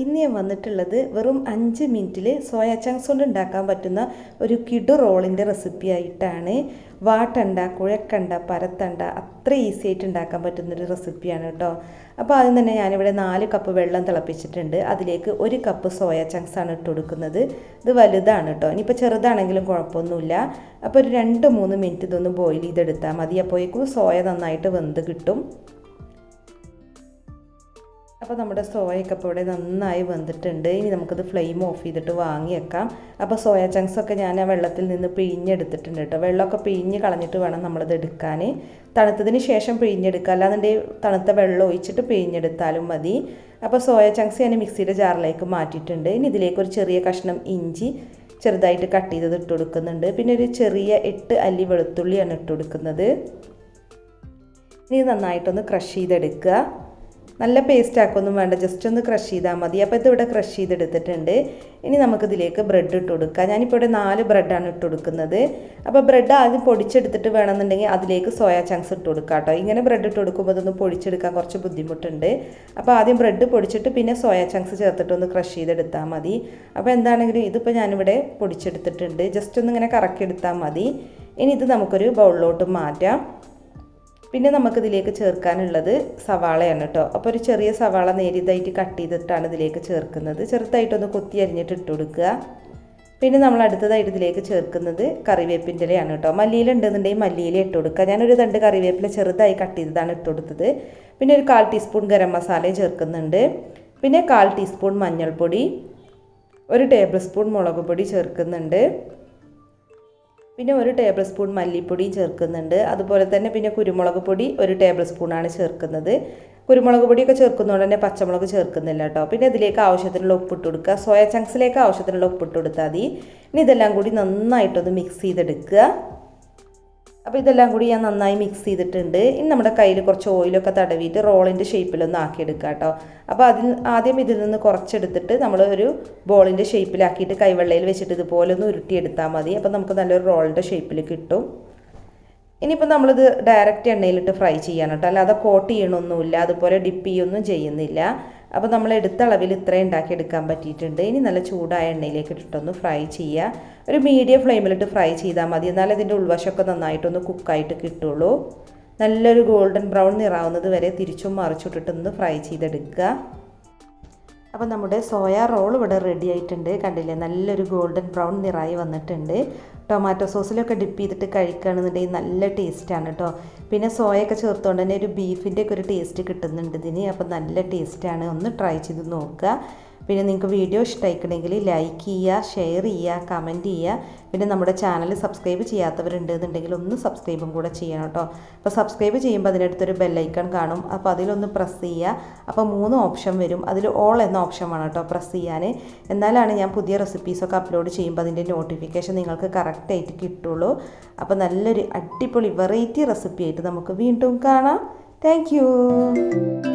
ഇന്ന് ഞാൻ വന്നിട്ടുള്ളത് വെറും അഞ്ച് മിനിറ്റിൽ സോയ ചങ്ക്സ് കൊണ്ട് ഉണ്ടാക്കാൻ പറ്റുന്ന ഒരു കിടു റോളിൻ്റെ റെസിപ്പി ആയിട്ടാണ് വാട്ടണ്ട കുഴക്കണ്ട പരത്തണ്ട അത്ര ഈസി ആയിട്ട് ഉണ്ടാക്കാൻ പറ്റുന്നൊരു റെസിപ്പിയാണ് കേട്ടോ അപ്പോൾ ആദ്യം തന്നെ ഞാനിവിടെ നാല് കപ്പ് വെള്ളം തിളപ്പിച്ചിട്ടുണ്ട് അതിലേക്ക് ഒരു കപ്പ് സോയ ചങ്ക്സ് ആണ് ഇട്ട് കൊടുക്കുന്നത് ഇത് വലുതാണ് കേട്ടോ ഇനിയിപ്പോൾ ചെറുതാണെങ്കിലും കുഴപ്പമൊന്നുമില്ല അപ്പോൾ ഒരു രണ്ട് മൂന്ന് മിനിറ്റ് ഇതൊന്ന് ബോയിൽ ചെയ്തെടുത്താൽ മതി അപ്പോഴേക്കും സോയ നന്നായിട്ട് വെന്ത് കിട്ടും അപ്പോൾ നമ്മുടെ സോയൊക്കെ ഇപ്പോൾ ഇവിടെ നന്നായി വെന്തിട്ടുണ്ട് ഇനി നമുക്കത് ഫ്ലെയിം ഓഫ് ചെയ്തിട്ട് വാങ്ങി വെക്കാം അപ്പോൾ സോയ ചങ്ക്സ് ഒക്കെ ഞാൻ ആ വെള്ളത്തിൽ നിന്ന് പിഴിഞ്ഞെടുത്തിട്ടുണ്ട് കേട്ടോ വെള്ളമൊക്കെ പിഴിഞ്ഞ് കളഞ്ഞിട്ട് വേണം നമ്മളത് എടുക്കാൻ തണുത്തതിന് ശേഷം പിഴിഞ്ഞെടുക്കുക അല്ലാന്നുണ്ടെങ്കിൽ തണുത്ത വെള്ളം ഒഴിച്ചിട്ട് പിഴിഞ്ഞെടുത്താലും മതി അപ്പോൾ സോയ ചങ്ക്സ് ഞാൻ മിക്സിയുടെ ജാറിലേക്ക് മാറ്റിയിട്ടുണ്ട് ഇനി ഇതിലേക്ക് ഒരു ചെറിയ കഷ്ണം ഇഞ്ചി ചെറുതായിട്ട് കട്ട് ചെയ്തത് ഇട്ട് കൊടുക്കുന്നുണ്ട് പിന്നെ ഒരു ചെറിയ എട്ട് അല്ലി വെളുത്തുള്ളിയാണ് ഇട്ട് കൊടുക്കുന്നത് ഇനി നന്നായിട്ടൊന്ന് ക്രഷ് ചെയ്തെടുക്കുക നല്ല പേസ്റ്റ് ആക്കൊന്നും വേണ്ട ജസ്റ്റ് ഒന്ന് ക്രഷ് ചെയ്താൽ മതി അപ്പോൾ ഇതിവിടെ ക്രഷ് ചെയ്തെടുത്തിട്ടുണ്ട് ഇനി നമുക്കിതിലേക്ക് ബ്രെഡ് ഇട്ട് കൊടുക്കാം ഞാനിപ്പോൾ ഇവിടെ നാല് ബ്രെഡാണ് ഇട്ട് കൊടുക്കുന്നത് അപ്പോൾ ബ്രെഡ് ആദ്യം പൊടിച്ചെടുത്തിട്ട് വേണമെന്നുണ്ടെങ്കിൽ അതിലേക്ക് സോയ ചങ്ക്സ് ഇട്ട് കൊടുക്കാം കേട്ടോ ഇങ്ങനെ ബ്രെഡ് ഇട്ട് കൊടുക്കുമ്പോൾ അതൊന്ന് പൊടിച്ചെടുക്കാൻ കുറച്ച് ബുദ്ധിമുട്ടുണ്ട് അപ്പോൾ ആദ്യം ബ്രെഡ് പൊടിച്ചിട്ട് പിന്നെ സോയ ചങ്ക്സ് ചേർത്തിട്ട് ഒന്ന് ക്രഷ് ചെയ്തെടുത്താൽ മതി അപ്പോൾ എന്താണെങ്കിലും ഇതിപ്പോൾ ഞാനിവിടെ പൊടിച്ചെടുത്തിട്ടുണ്ട് ജസ്റ്റ് ഒന്ന് ഇങ്ങനെ കറക്കിയെടുത്താൽ മതി ഇനി ഇത് നമുക്കൊരു ബൗളിലോട്ട് മാറ്റാം പിന്നെ നമുക്കിതിലേക്ക് ചേർക്കാനുള്ളത് സവാളയാണ് കേട്ടോ അപ്പോൾ ഒരു ചെറിയ സവാള നേരിയതായിട്ട് കട്ട് ചെയ്തിട്ടാണ് ഇതിലേക്ക് ചേർക്കുന്നത് ചെറുതായിട്ടൊന്ന് കൊത്തി അരിഞ്ഞിട്ട് ഇട്ട് കൊടുക്കുക പിന്നെ നമ്മൾ അടുത്തതായിട്ട് ഇതിലേക്ക് ചേർക്കുന്നത് കറിവേപ്പിൻ്റെ ഇലയാണ് കേട്ടോ മല്ലിയില ഉണ്ടെന്നുണ്ടെങ്കിൽ മല്ലിയില ഇട്ട് കൊടുക്കുക ഞാനൊരു രണ്ട് കറിവേപ്പില ചെറുതായി കട്ട് ചെയ്തതാണ് ഇട്ട് കൊടുത്തത് പിന്നെ ഒരു കാൽ ടീസ്പൂൺ ഗരം മസാലയും ചേർക്കുന്നുണ്ട് പിന്നെ കാൽ ടീസ്പൂൺ മഞ്ഞൾപ്പൊടി ഒരു ടേബിൾ സ്പൂൺ മുളക് പൊടി ചേർക്കുന്നുണ്ട് പിന്നെ ഒരു ടേബിൾ സ്പൂൺ മല്ലിപ്പൊടിയും ചേർക്കുന്നുണ്ട് അതുപോലെ തന്നെ പിന്നെ കുരുമുളക് പൊടി ഒരു ടേബിൾ സ്പൂണാണ് ചേർക്കുന്നത് കുരുമുളക് പൊടിയൊക്കെ ചേർക്കുന്നതുകൊണ്ട് തന്നെ പച്ചമുളക് ചേർക്കുന്നില്ല കേട്ടോ പിന്നെ ഇതിലേക്ക് ആവശ്യത്തിനുള്ള ഉപ്പിട്ട് കൊടുക്കുക സോയ ചങ്ക്സിലേക്ക് ആവശ്യത്തിനുള്ള ഉപ്പിട്ട് കൊടുത്താൽ മതി ഇനി ഇതെല്ലാം കൂടി നന്നായിട്ടൊന്ന് മിക്സ് ചെയ്തെടുക്കുക അപ്പോൾ ഇതെല്ലാം കൂടി ഞാൻ നന്നായി മിക്സ് ചെയ്തിട്ടുണ്ട് ഇനി നമ്മുടെ കയ്യിൽ കുറച്ച് ഓയിലൊക്കെ തടവിയിട്ട് റോളിൻ്റെ ഷേപ്പിലൊന്ന് ആക്കിയെടുക്കുക കേട്ടോ അപ്പോൾ അതിൽ ആദ്യം ഇതിൽ നിന്ന് കുറച്ചെടുത്തിട്ട് നമ്മൾ ഒരു ബോളിൻ്റെ ഷേപ്പിലാക്കിയിട്ട് കൈവെള്ളയിൽ വെച്ചിട്ട് ഇതുപോലെ ഒന്ന് ഉരുട്ടിയെടുത്താൽ മതി അപ്പോൾ നമുക്ക് നല്ലൊരു റോളിൻ്റെ ഷേപ്പിൽ കിട്ടും ഇനിയിപ്പോൾ നമ്മളിത് ഡയറക്റ്റ് എണ്ണയിലിട്ട് ഫ്രൈ ചെയ്യണം കേട്ടോ അല്ലാതെ കോട്ട് ചെയ്യണമൊന്നുമില്ല അതുപോലെ ഡിപ്പ് ചെയ്യൊന്നും ചെയ്യുന്നില്ല അപ്പോൾ നമ്മൾ എടുത്ത അളവിൽ ഇത്രയും ഉണ്ടാക്കിയെടുക്കാൻ പറ്റിയിട്ടുണ്ട് ഇനി നല്ല ചൂടായ എണ്ണയിലേക്ക് ഇട്ടിട്ടൊന്ന് ഫ്രൈ ചെയ്യുക ഒരു മീഡിയം ഫ്ലെയിമിലിട്ട് ഫ്രൈ ചെയ്താൽ മതി എന്നാലേ ഇതിൻ്റെ ഉൾവശമൊക്കെ നന്നായിട്ടൊന്ന് കുക്കായിട്ട് കിട്ടുള്ളൂ നല്ലൊരു ഗോൾഡൻ ബ്രൗൺ നിറാവുന്നത് വരെ തിരിച്ചും മറിച്ചിട്ടിട്ടൊന്ന് ഫ്രൈ ചെയ്തെടുക്കുക അപ്പോൾ നമ്മുടെ സോയ റോൾ ഇവിടെ റെഡി ആയിട്ടുണ്ട് കണ്ടില്ലേ നല്ലൊരു ഗോൾഡൻ ബ്രൗൺ നിറായി വന്നിട്ടുണ്ട് ടൊമാറ്റോ സോസിലൊക്കെ ഡിപ്പ് ചെയ്തിട്ട് കഴിക്കുകയാണെന്നുണ്ടെങ്കിൽ നല്ല ടേസ്റ്റാണ് കേട്ടോ പിന്നെ സോയൊക്കെ ചേർത്തുകൊണ്ട് തന്നെ ഒരു ബീഫിൻ്റെ ഒക്കെ ഒരു ടേസ്റ്റ് കിട്ടുന്നുണ്ട് ഇതിന് അപ്പോൾ നല്ല ടേസ്റ്റാണ് ഒന്ന് ട്രൈ ചെയ്ത് നോക്കുക പിന്നെ നിങ്ങൾക്ക് വീഡിയോ ഇഷ്ടമായിക്കണമെങ്കിൽ ലൈക്ക് ചെയ്യുക ഷെയർ ചെയ്യുക കമൻറ്റ് ചെയ്യുക പിന്നെ നമ്മുടെ ചാനൽ സബ്സ്ക്രൈബ് ചെയ്യാത്തവരുണ്ട് എന്നുണ്ടെങ്കിൽ ഒന്ന് സബ്സ്ക്രൈബും കൂടെ ചെയ്യണം കേട്ടോ അപ്പോൾ സബ്സ്ക്രൈബ് ചെയ്യുമ്പോൾ അതിനടുത്തൊരു ബെല്ലൈക്കൺ കാണും അപ്പോൾ അതിലൊന്ന് പ്രസ് ചെയ്യുക അപ്പോൾ മൂന്ന് ഓപ്ഷൻ വരും അതിൽ ഓൾ എന്ന ഓപ്ഷൻ വേണം കേട്ടോ പ്രസ് ചെയ്യാൻ എന്നാലാണ് ഞാൻ പുതിയ റെസിപ്പീസൊക്കെ അപ്ലോഡ് ചെയ്യുമ്പോൾ അതിൻ്റെ നോട്ടിഫിക്കേഷൻ നിങ്ങൾക്ക് കറക്റ്റായിട്ട് കിട്ടുള്ളൂ അപ്പോൾ നല്ലൊരു അടിപൊളി വെറൈറ്റി റെസിപ്പി ആയിട്ട് നമുക്ക് വീണ്ടും കാണാം താങ്ക്